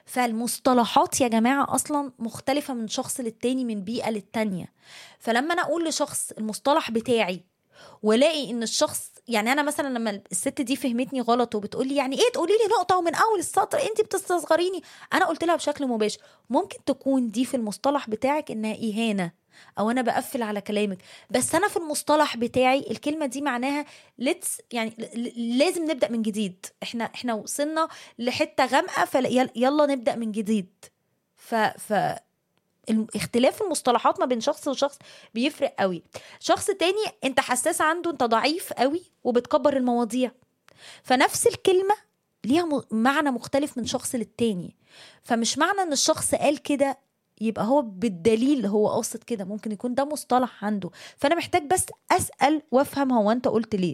فالمصطلحات يا جماعة أصلا مختلفة من شخص للتاني من بيئة للتانية فلما أنا أقول لشخص المصطلح بتاعي والاقي ان الشخص يعني انا مثلا لما الست دي فهمتني غلط وبتقول لي يعني ايه تقولي لي نقطه ومن اول السطر انت بتستصغريني انا قلت لها بشكل مباشر ممكن تكون دي في المصطلح بتاعك انها اهانه او انا بقفل على كلامك بس انا في المصطلح بتاعي الكلمه دي معناها ليتس يعني ل- لازم نبدا من جديد احنا احنا وصلنا لحته غامقه فيلا نبدا من جديد ف ف الم- اختلاف المصطلحات ما بين شخص وشخص بيفرق قوي شخص تاني انت حساس عنده انت ضعيف قوي وبتكبر المواضيع فنفس الكلمه ليها م- معنى مختلف من شخص للتاني فمش معنى ان الشخص قال كده يبقى هو بالدليل هو قاصد كده ممكن يكون ده مصطلح عنده فانا محتاج بس اسال وافهم هو انت قلت ليه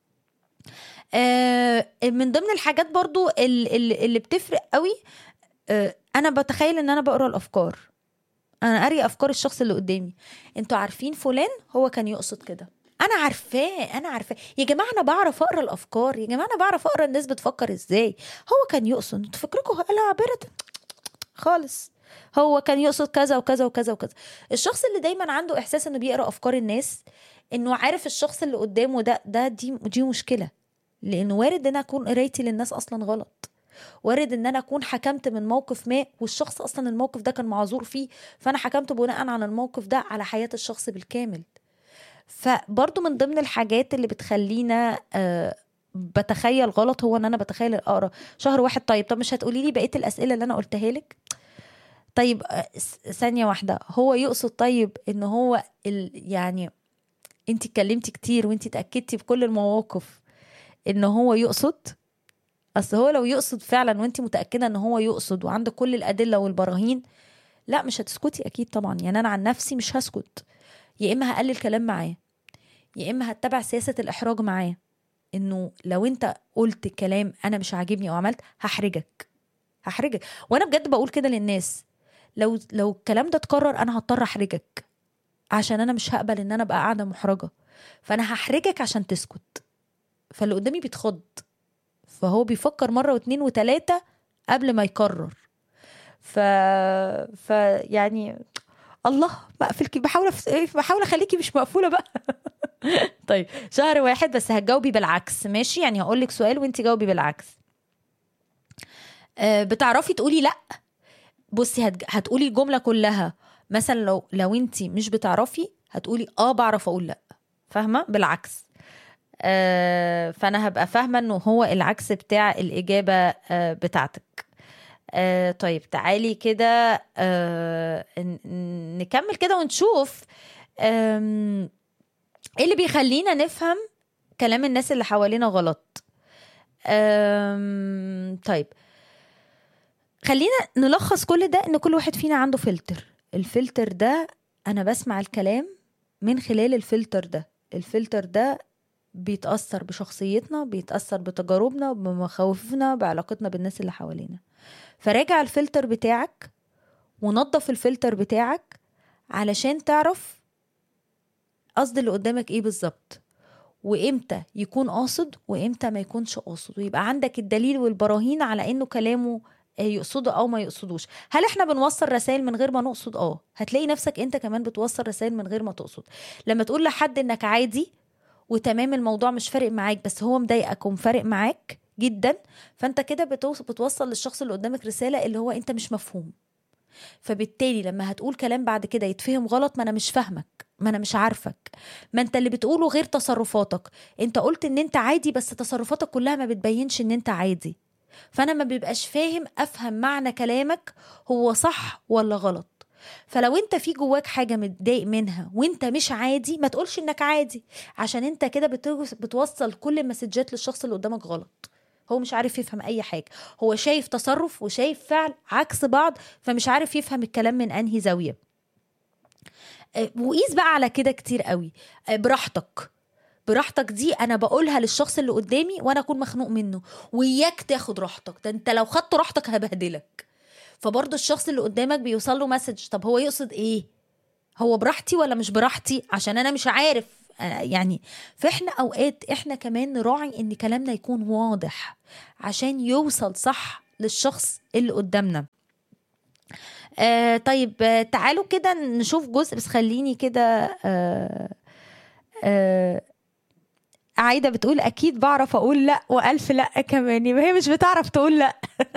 آه من ضمن الحاجات برضو ال- ال- اللي بتفرق قوي آه انا بتخيل ان انا بقرا الافكار انا قاري افكار الشخص اللي قدامي انتوا عارفين فلان هو كان يقصد كده انا عارفاه انا عارفاه يا جماعه انا بعرف اقرا الافكار يا جماعه انا بعرف اقرا الناس بتفكر ازاي هو كان يقصد انتوا فكركم قالها عابره خالص هو كان يقصد كذا وكذا وكذا وكذا الشخص اللي دايما عنده احساس انه بيقرا افكار الناس انه عارف الشخص اللي قدامه ده ده دي دي مشكله لانه وارد ان انا اكون قرايتي للناس اصلا غلط وارد ان انا اكون حكمت من موقف ما والشخص اصلا الموقف ده كان معذور فيه فانا حكمت بناء على الموقف ده على حياه الشخص بالكامل فبرضو من ضمن الحاجات اللي بتخلينا آه بتخيل غلط هو ان انا بتخيل اقرا شهر واحد طيب طب مش هتقولي لي بقيه الاسئله اللي انا قلتها لك طيب آه، س- ثانيه واحده هو يقصد طيب ان هو ال يعني انت اتكلمتي كتير وانت اتاكدتي بكل المواقف ان هو يقصد اصل هو لو يقصد فعلا وانت متاكده ان هو يقصد وعندك كل الادله والبراهين لا مش هتسكتي اكيد طبعا يعني انا عن نفسي مش هسكت يا اما هقلل كلام معاه يا اما هتبع سياسه الاحراج معاه انه لو انت قلت كلام انا مش عاجبني او عملت هحرجك هحرجك وانا بجد بقول كده للناس لو لو الكلام ده اتكرر انا هضطر احرجك عشان انا مش هقبل ان انا ابقى قاعده محرجه فانا هحرجك عشان تسكت فاللي قدامي بيتخض فهو بيفكر مره واتنين وتلاته قبل ما يكرر ف ف يعني الله بقفل بحاول أف... إيه، بحاول اخليكي مش مقفوله بقى طيب شهر واحد بس هتجاوبي بالعكس ماشي يعني هقول لك سؤال وانت جاوبي بالعكس أه بتعرفي تقولي لا بصي هتج... هتقولي الجمله كلها مثلا لو لو انت مش بتعرفي هتقولي اه بعرف اقول لا فاهمه بالعكس آه فانا هبقى فاهمه انه هو العكس بتاع الاجابه آه بتاعتك آه طيب تعالي كده آه ن- ن- نكمل كده ونشوف آم، ايه اللي بيخلينا نفهم كلام الناس اللي حوالينا غلط آم، طيب خلينا نلخص كل ده ان كل واحد فينا عنده فلتر الفلتر ده انا بسمع الكلام من خلال الفلتر ده الفلتر ده بيتأثر بشخصيتنا بيتأثر بتجاربنا بمخاوفنا بعلاقتنا بالناس اللي حوالينا فراجع الفلتر بتاعك ونظف الفلتر بتاعك علشان تعرف قصد اللي قدامك ايه بالظبط وامتى يكون قاصد وامتى ما يكونش قاصد ويبقى عندك الدليل والبراهين على انه كلامه آه، يقصده او ما يقصدوش هل احنا بنوصل رسائل من غير ما نقصد اه هتلاقي نفسك انت كمان بتوصل رسائل من غير ما تقصد لما تقول لحد انك عادي وتمام الموضوع مش فارق معاك بس هو مضايقك ومفارق معاك جدا فانت كده بتوص- بتوصل للشخص اللي قدامك رساله اللي هو انت مش مفهوم فبالتالي لما هتقول كلام بعد كده يتفهم غلط ما انا مش فاهمك ما انا مش عارفك ما انت اللي بتقوله غير تصرفاتك انت قلت ان انت عادي بس تصرفاتك كلها ما بتبينش ان انت عادي فانا ما بيبقاش فاهم افهم معنى كلامك هو صح ولا غلط فلو انت في جواك حاجه متضايق منها وانت مش عادي ما تقولش انك عادي عشان انت كده بتوص- بتوصل كل المسجات للشخص اللي قدامك غلط هو مش عارف يفهم اي حاجه هو شايف تصرف وشايف فعل عكس بعض فمش عارف يفهم الكلام من انهي زاويه آه، وقيس بقى على كده كتير قوي آه، براحتك براحتك دي انا بقولها للشخص اللي قدامي وانا اكون مخنوق منه وياك تاخد راحتك ده انت لو خدت راحتك هبهدلك فبرضه الشخص اللي قدامك بيوصل له مسج طب هو يقصد ايه هو براحتي ولا مش براحتي عشان انا مش عارف آه، يعني فاحنا اوقات احنا كمان نراعي ان كلامنا يكون واضح عشان يوصل صح للشخص اللي قدامنا آه طيب آه تعالوا كده نشوف جزء بس خليني كده آه آه عايدة بتقول أكيد بعرف أقول لأ وألف لأ كمان يبقى هي مش بتعرف تقول لأ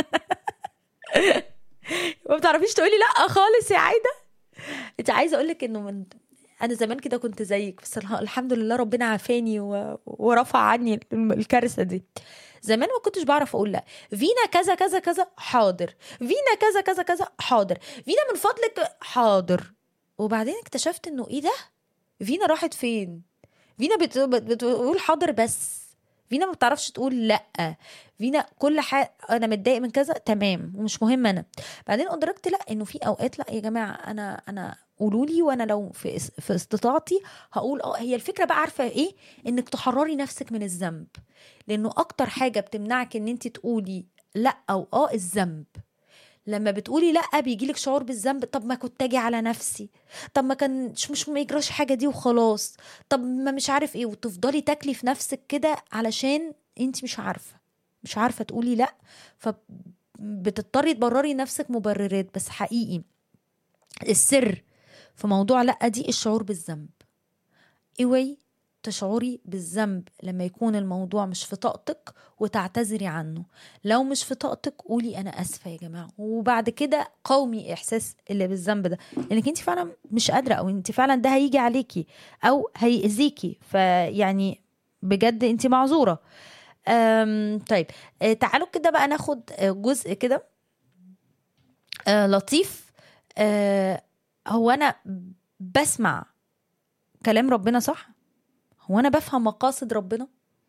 ما بتعرفيش تقولي لأ خالص يا عايدة أنت عايزة أقولك إنه من أنا زمان كده كنت زيك بس الح- الحمد لله ربنا عافاني و... ورفع عني الكارثة دي زمان ما كنتش بعرف اقول لا فينا كذا كذا كذا حاضر فينا كذا كذا كذا حاضر فينا من فضلك حاضر وبعدين اكتشفت انه ايه ده فينا راحت فين فينا بت... بت... بتقول حاضر بس فينا ما بتعرفش تقول لا فينا كل حاجه انا متضايق من كذا تمام ومش مهم انا بعدين ادركت لا انه في اوقات لا يا جماعه انا انا قولوا لي وانا لو في اس- في استطاعتي هقول اه هي الفكره بقى عارفه ايه انك تحرري نفسك من الذنب لانه اكتر حاجه بتمنعك ان انت تقولي لا او اه الذنب لما بتقولي لا بيجيلك شعور بالذنب طب ما كنت اجي على نفسي طب ما كانش مش ما يجراش حاجه دي وخلاص طب ما مش عارف ايه وتفضلي تاكلي في نفسك كده علشان انت مش عارفه مش عارفه تقولي لا فبتضطري تبرري نفسك مبررات بس حقيقي السر في موضوع لا دي الشعور بالذنب اوعي تشعري بالذنب لما يكون الموضوع مش في طاقتك وتعتذري عنه لو مش في طاقتك قولي انا اسفه يا جماعه وبعد كده قومي احساس اللي بالذنب ده لانك انت فعلا مش قادره او انت فعلا ده هيجي عليكي او هيأذيكي فيعني بجد انت معذوره أم طيب آه، تعالوا كده بقى ناخد آه، جزء كده آه، لطيف آه، هو انا بسمع كلام ربنا صح هو انا بفهم مقاصد ربنا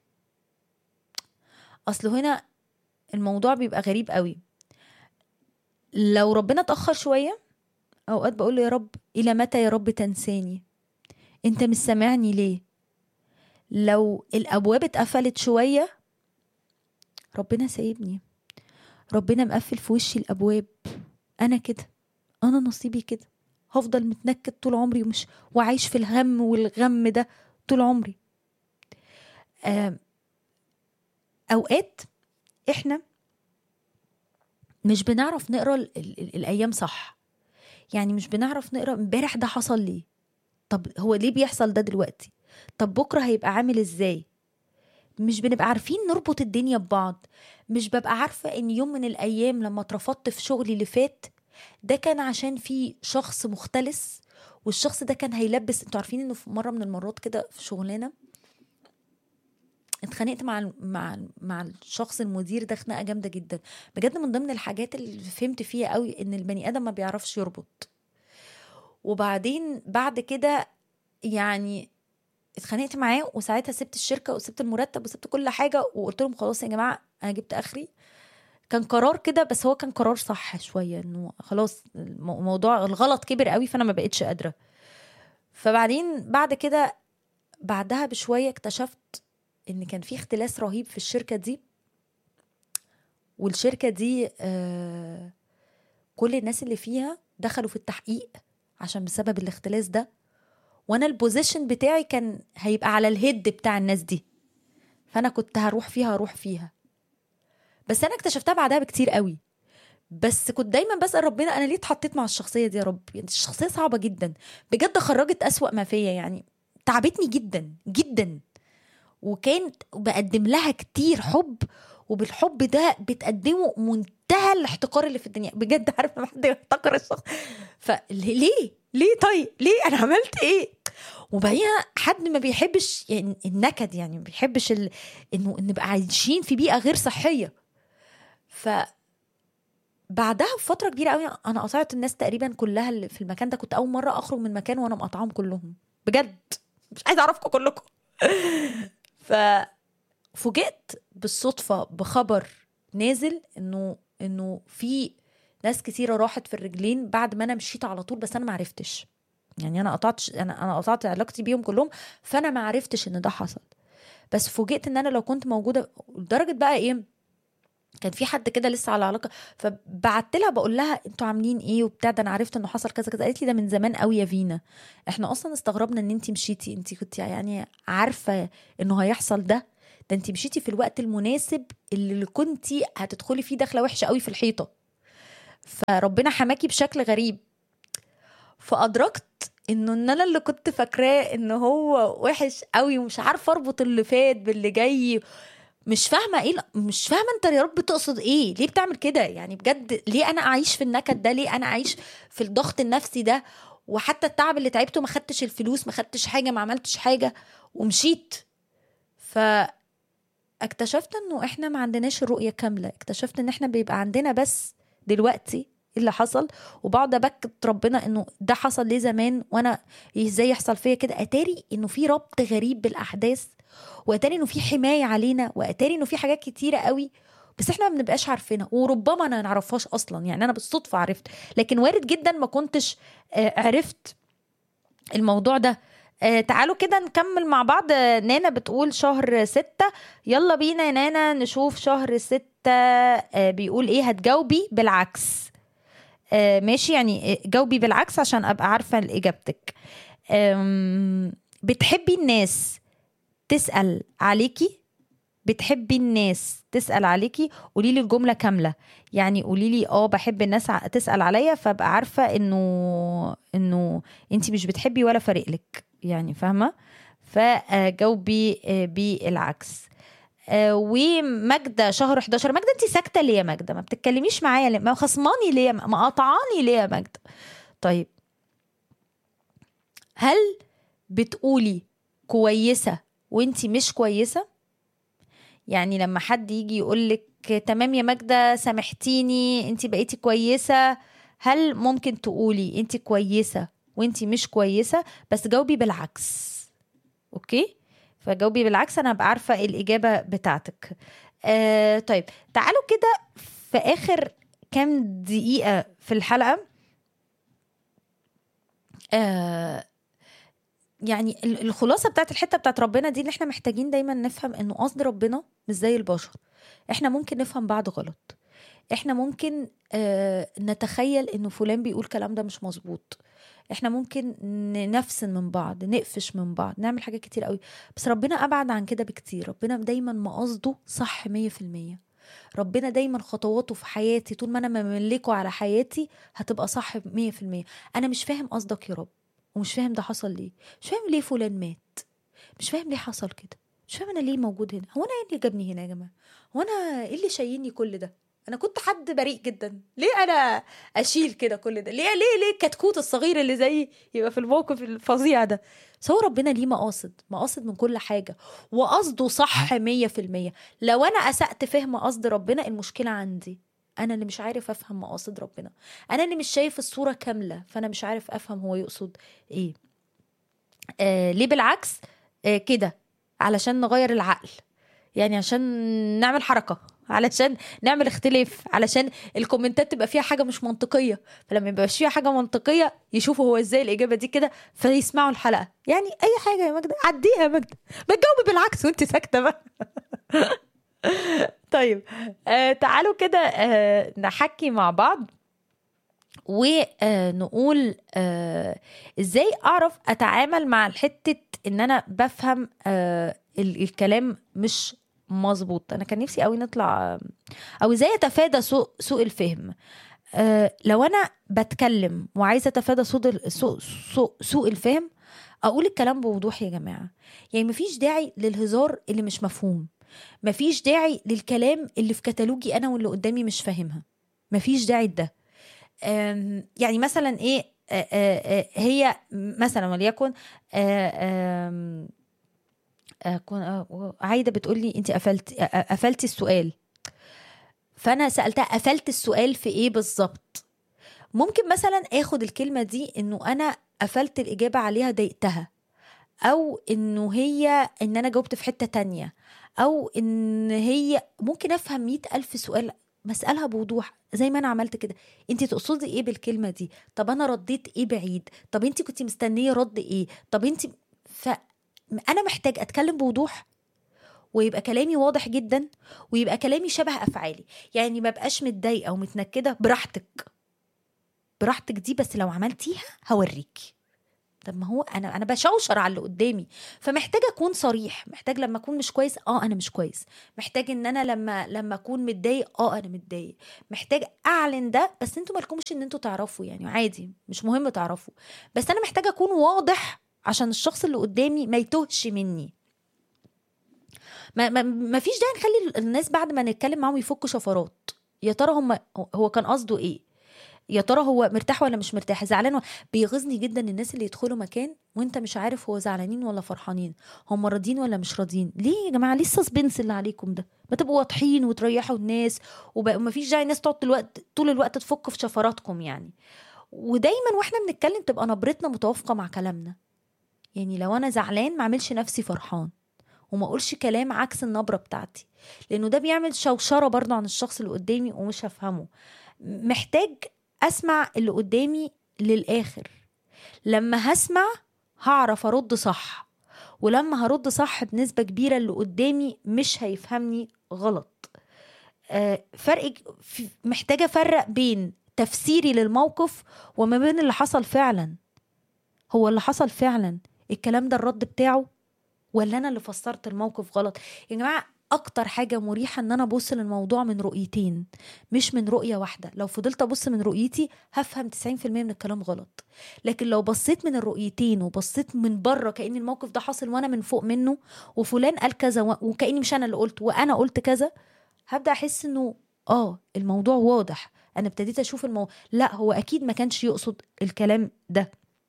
اصل هنا الموضوع بيبقى غريب قوي لو ربنا اتاخر شويه اوقات بقول له يا رب الى متى يا رب تنساني انت مش سامعني ليه لو الابواب اتقفلت شويه ربنا سايبني ربنا مقفل في وشي الابواب انا كده انا نصيبي كده هفضل متنكد طول عمري ومش وعايش في الهم والغم ده طول عمري آم، اوقات احنا مش بنعرف نقرا ال- ال- ال- الايام صح يعني مش بنعرف نقرا امبارح ده حصل ليه طب هو ليه بيحصل ده دلوقتي طب بكره هيبقى عامل ازاي مش بنبقى عارفين نربط الدنيا ببعض مش ببقى عارفة ان يوم من الايام لما اترفضت في شغلي اللي فات ده كان عشان في شخص مختلس والشخص ده كان هيلبس انتوا عارفين انه في مره من المرات كده في شغلانه اتخانقت مع ال- مع ال- مع الشخص المدير ده خناقه جامده جدا بجد من ضمن الحاجات اللي فهمت فيها قوي ان البني ادم ما بيعرفش يربط وبعدين بعد كده يعني اتخانقت معاه وساعتها سبت الشركه وسبت المرتب وسبت كل حاجه وقلت لهم خلاص يا جماعه انا جبت اخري كان قرار كده بس هو كان قرار صح شويه انه خلاص المو- الموضوع الغلط كبر قوي فانا ما بقتش قادره فبعدين بعد كده بعدها بشويه اكتشفت ان كان في اختلاس رهيب في الشركه دي والشركه دي آه كل الناس اللي فيها دخلوا في التحقيق عشان بسبب الاختلاس ده وانا البوزيشن بتاعي كان هيبقى على الهيد بتاع الناس دي فانا كنت هروح فيها هروح فيها بس انا اكتشفتها بعدها بكتير قوي بس كنت دايما بسال ربنا انا ليه اتحطيت مع الشخصيه دي يا رب يعني الشخصيه صعبه جدا بجد خرجت اسوأ ما فيا يعني تعبتني جدا جدا وكانت بقدم لها كتير حب وبالحب ده بتقدمه منتهى الاحتقار اللي في الدنيا بجد عارفه ما حد يحتقر الشخص فليه ليه طيب ليه انا عملت ايه وبعديها حد ما بيحبش يعني النكد يعني ما بيحبش ال... انه نبقى عايشين في بيئه غير صحيه ف بعدها بفتره كبيره قوي انا قطعت الناس تقريبا كلها اللي في المكان ده كنت اول مره اخرج من مكان وانا مقاطعاهم كلهم بجد مش عايزه اعرفكم كلكم ففوجئت بالصدفه بخبر نازل انه انه في ناس كتيره راحت في الرجلين بعد ما انا مشيت على طول بس انا ما عرفتش يعني انا قطعت انا انا قطعت علاقتي بيهم كلهم فانا ما عرفتش ان ده حصل بس فوجئت ان انا لو كنت موجوده لدرجه بقى ايه كان في حد كده لسه على علاقه فبعت لها بقول لها انتوا عاملين ايه وبتاع ده انا عرفت انه حصل كذا كذا قالت لي ده من زمان قوي يا فينا احنا اصلا استغربنا ان انت مشيتي انت كنت يعني عارفه انه هيحصل ده ده انت مشيتي في الوقت المناسب اللي كنتي هتدخلي فيه داخله وحشه قوي في الحيطه فربنا حماكي بشكل غريب فادركت انه ان انا اللي كنت فاكراه ان هو وحش قوي ومش عارفه اربط اللي فات باللي جاي مش فاهمه ايه مش فاهمه انت يا رب تقصد ايه ليه بتعمل كده يعني بجد ليه انا اعيش في النكد ده ليه انا اعيش في الضغط النفسي ده وحتى التعب اللي تعبته ما خدتش الفلوس ما خدتش حاجه ما عملتش حاجه ومشيت ف اكتشفت انه احنا ما عندناش الرؤيه كامله اكتشفت ان احنا بيبقى عندنا بس دلوقتي اللي حصل وبقعد ابكت ربنا انه ده حصل ليه زمان وانا ازاي يحصل فيا كده اتاري انه في ربط غريب بالاحداث واتاري انه في حمايه علينا واتاري انه في حاجات كتيره قوي بس احنا ما بنبقاش عارفينها وربما انا نعرفهاش اصلا يعني انا بالصدفه عرفت لكن وارد جدا ما كنتش عرفت الموضوع ده آه تعالوا كده نكمل مع بعض آه نانا بتقول شهر ستة يلا بينا يا نانا نشوف شهر ستة آه بيقول ايه هتجاوبي بالعكس آه ماشي يعني جاوبي بالعكس عشان ابقى عارفة اجابتك بتحبي الناس تسأل عليكي بتحبي الناس تسأل عليكي قولي لي الجملة كاملة يعني قولي لي اه بحب الناس تسأل عليا فابقى عارفة انه انه انت مش بتحبي ولا فارق لك يعني فاهمة فجاوبي بالعكس وماجدة شهر 11 ماجدة انت ساكتة ليه يا ماجدة ما بتتكلميش معايا ليه ما خصماني ليه ما قطعاني ليه يا ماجدة طيب هل بتقولي كويسة وانت مش كويسة يعني لما حد يجي يقولك تمام يا ماجدة سامحتيني انت بقيتي كويسة هل ممكن تقولي انت كويسة وانت مش كويسة بس جاوبي بالعكس اوكي فجاوبي بالعكس انا هبقى عارفة الاجابة بتاعتك آه طيب تعالوا كده في اخر كام دقيقة في الحلقة آه يعني الخلاصه بتاعت الحته بتاعت ربنا دي ان احنا محتاجين دايما نفهم انه قصد ربنا مش زي البشر احنا ممكن نفهم بعض غلط احنا ممكن آه نتخيل انه فلان بيقول كلام ده مش مظبوط احنا ممكن نفسن من بعض نقفش من بعض نعمل حاجات كتير قوي بس ربنا ابعد عن كده بكتير ربنا دايما مقصده صح مية في المية ربنا دايما خطواته في حياتي طول ما انا مملكه على حياتي هتبقى صح مية في المية انا مش فاهم قصدك يا رب ومش فاهم ده حصل ليه مش فاهم ليه فلان مات مش فاهم ليه حصل كده مش فاهم انا ليه موجود هنا هو انا ايه اللي جابني هنا يا جماعه هو انا ايه اللي شايلني كل ده انا كنت حد بريء جدا ليه انا اشيل كده كل ده ليه ليه ليه الكتكوت الصغير اللي زيي يبقى في الموقف الفظيع ده بس هو ربنا ليه مقاصد مقاصد من كل حاجة وقصده صح مية في المية لو أنا أسأت فهم قصد ربنا المشكلة عندي انا اللي مش عارف افهم مقاصد ربنا انا اللي مش شايف الصوره كامله فانا مش عارف افهم هو يقصد ايه آه ليه بالعكس آه كده علشان نغير العقل يعني عشان نعمل حركه علشان نعمل اختلاف علشان الكومنتات تبقى فيها حاجه مش منطقيه فلما يبقى فيها حاجه منطقيه يشوفوا هو ازاي الاجابه دي كده فيسمعوا الحلقه يعني اي حاجه يا ماجده عديها يا ماجده ما تجاوبي بالعكس وانت ساكته بقى طيب آه تعالوا كده آه نحكي مع بعض ونقول آه ازاي اعرف اتعامل مع الحته ان انا بفهم آه الكلام مش مظبوط انا كان نفسي قوي نطلع او ازاي اتفادى سوء سوء الفهم آه لو انا بتكلم وعايزه اتفادى سوء سوء سوء, سوء الفهم اقول الكلام بوضوح يا جماعه يعني مفيش داعي للهزار اللي مش مفهوم مفيش داعي للكلام اللي في كتالوجي انا واللي قدامي مش فاهمها مفيش داعي لده يعني مثلا ايه آآ آآ هي مثلا وليكن عايده بتقول لي انت قفلتي قفلتي السؤال فانا سالتها قفلت السؤال في ايه بالظبط ممكن مثلا اخد الكلمه دي انه انا قفلت الاجابه عليها ضايقتها او انه هي ان انا جاوبت في حته تانية او ان هي ممكن افهم مئة الف سؤال بسألها بوضوح زي ما انا عملت كده انت تقصدي ايه بالكلمه دي طب انا رديت ايه بعيد طب انت كنت مستنيه رد ايه طب انت ف انا محتاج اتكلم بوضوح ويبقى كلامي واضح جدا ويبقى كلامي شبه افعالي يعني ما بقاش متضايقه ومتنكده براحتك براحتك دي بس لو عملتيها هوريكي طب ما هو انا انا بشوشر على اللي قدامي فمحتاجه اكون صريح محتاج لما اكون مش كويس اه انا مش كويس محتاج ان انا لما لما اكون متضايق اه انا متضايق محتاج اعلن ده بس انتوا مالكمش ان انتوا تعرفوا يعني عادي مش مهم تعرفوا بس انا محتاجه اكون واضح عشان الشخص اللي قدامي ما يتوهش مني ما, ما, ما فيش داعي نخلي الناس بعد ما نتكلم معاهم يفكوا شفرات يا ترى هم هو كان قصده ايه يا ترى هو مرتاح ولا مش مرتاح زعلان ولا بيغيظني جدا الناس اللي يدخلوا مكان وانت مش عارف هو زعلانين ولا فرحانين هم راضيين ولا مش راضيين ليه يا جماعه ليه السسبنس اللي عليكم ده ما تبقوا واضحين وتريحوا الناس وما فيش داعي الناس تقعد الوقت طول الوقت تفك في شفراتكم يعني ودايما واحنا بنتكلم تبقى نبرتنا متوافقه مع كلامنا يعني لو انا زعلان ما اعملش نفسي فرحان وما اقولش كلام عكس النبره بتاعتي لانه ده بيعمل شوشره برضه عن الشخص اللي قدامي ومش هفهمه محتاج اسمع اللي قدامي للاخر لما هسمع هعرف ارد صح ولما هرد صح بنسبه كبيره اللي قدامي مش هيفهمني غلط آه فرق محتاجه افرق بين تفسيري للموقف وما بين اللي حصل فعلا هو اللي حصل فعلا الكلام ده الرد بتاعه ولا انا اللي فسرت الموقف غلط يا جماعه اكتر حاجه مريحه ان انا ابص للموضوع من رؤيتين مش من رؤيه واحده لو فضلت ابص من رؤيتي هفهم 90% من الكلام غلط لكن لو بصيت من الرؤيتين وبصيت من بره كان الموقف ده حاصل وانا من فوق منه وفلان قال كذا وكاني مش انا اللي قلت وانا قلت كذا هبدا احس انه اه الموضوع واضح انا ابتديت اشوف الموضوع لا هو اكيد ما كانش يقصد الكلام ده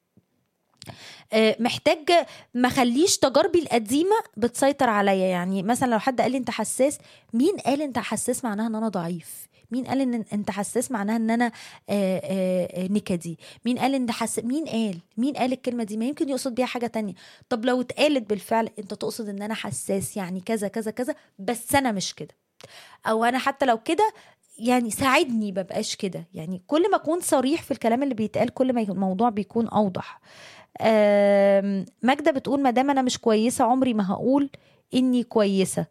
محتاج ما خليش تجاربي القديمه بتسيطر عليا يعني مثلا لو حد قال لي انت حساس مين قال انت حساس معناها ان انا ضعيف مين قال ان انت حساس معناها ان انا آآ آآ نكدي مين قال ان حس مين قال مين قال الكلمه دي ما يمكن يقصد بيها حاجه تانية طب لو اتقالت بالفعل انت تقصد ان انا حساس يعني كذا كذا كذا بس انا مش كده او انا حتى لو كده يعني ساعدني مبقاش كده يعني كل ما اكون صريح في الكلام اللي بيتقال كل ما الموضوع بيكون اوضح ماجده بتقول ما دام انا مش كويسه عمري ما هقول اني كويسه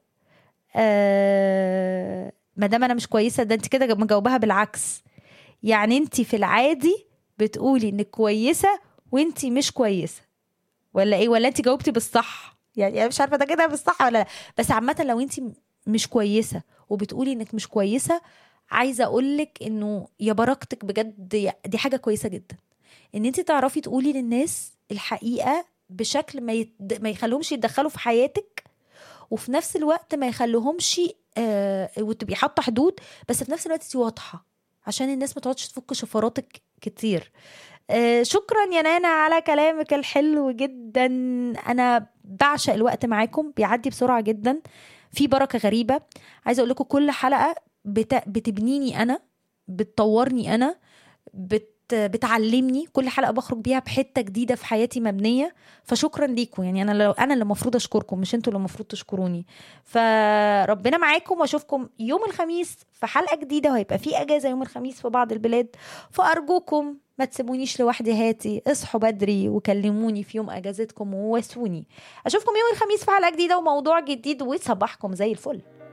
ما دام انا مش كويسه ده انت كده مجاوباها بالعكس يعني انت في العادي بتقولي انك كويسه وانت مش كويسه ولا ايه ولا انت جاوبتي بالصح يعني انا مش عارفه ده كده بالصح ولا لا بس عامه لو انت مش كويسه وبتقولي انك مش كويسه عايزه اقولك انه يا بركتك بجد دي حاجه كويسه جدا ان انت تعرفي تقولي للناس الحقيقه بشكل ما يد... ما يخليهمش يتدخلوا في حياتك وفي نفس الوقت ما يخليهمش آه وتبقي حاطه حدود بس في نفس الوقت انت واضحه عشان الناس ما تقعدش تفك شفراتك كتير آه شكرا يا نانا على كلامك الحلو جدا انا بعشق الوقت معاكم بيعدي بسرعه جدا في بركه غريبه عايزه اقول لكم كل حلقه بت... بتبنيني انا بتطورني انا بت بتعلمني كل حلقه بخرج بيها بحته جديده في حياتي مبنيه فشكرا ليكم يعني انا لو انا اللي المفروض اشكركم مش انتوا اللي المفروض تشكروني فربنا معاكم واشوفكم يوم الخميس في حلقه جديده وهيبقى في اجازه يوم الخميس في بعض البلاد فارجوكم ما تسيبونيش لوحدي هاتي اصحوا بدري وكلموني في يوم اجازتكم وواسوني اشوفكم يوم الخميس في حلقه جديده وموضوع جديد وصباحكم زي الفل